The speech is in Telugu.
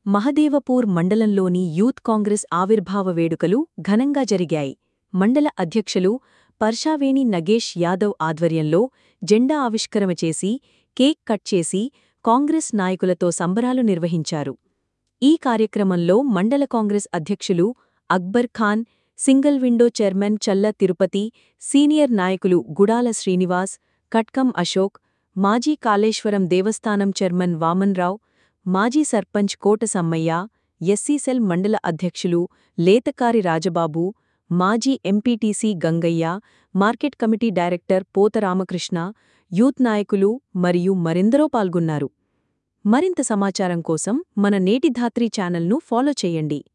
మహదేవపూర్ మండలంలోని యూత్ కాంగ్రెస్ ఆవిర్భావ వేడుకలు ఘనంగా జరిగాయి మండల అధ్యక్షులు పర్షావేణి నగేష్ యాదవ్ ఆధ్వర్యంలో జెండా ఆవిష్కరణ చేసి కేక్ కట్ చేసి కాంగ్రెస్ నాయకులతో సంబరాలు నిర్వహించారు ఈ కార్యక్రమంలో మండల కాంగ్రెస్ అధ్యక్షులు Akbar Khan single window chairman Challa Tirupati senior నాయకులు గుడాల శ్రీనివాస్ కట్కం అశోక్ మాజీ కాళేశ్వరం దేవస్థానం చైర్మన్ వామన్రావు మాజీ సర్పంచ్ కోట సమ్మయ్య ఎస్సీసెల్ మండల అధ్యక్షులు లేతకారి రాజబాబు మాజీ MPTC Gangaiah market committee director Potha Ramakrishna youth నాయకులు మరియు మరెందరో పాల్గొన్నారు మరింత సమాచారం కోసం మన నేటి ధాత్రి ఛానల్ను ఫాలో చేయండి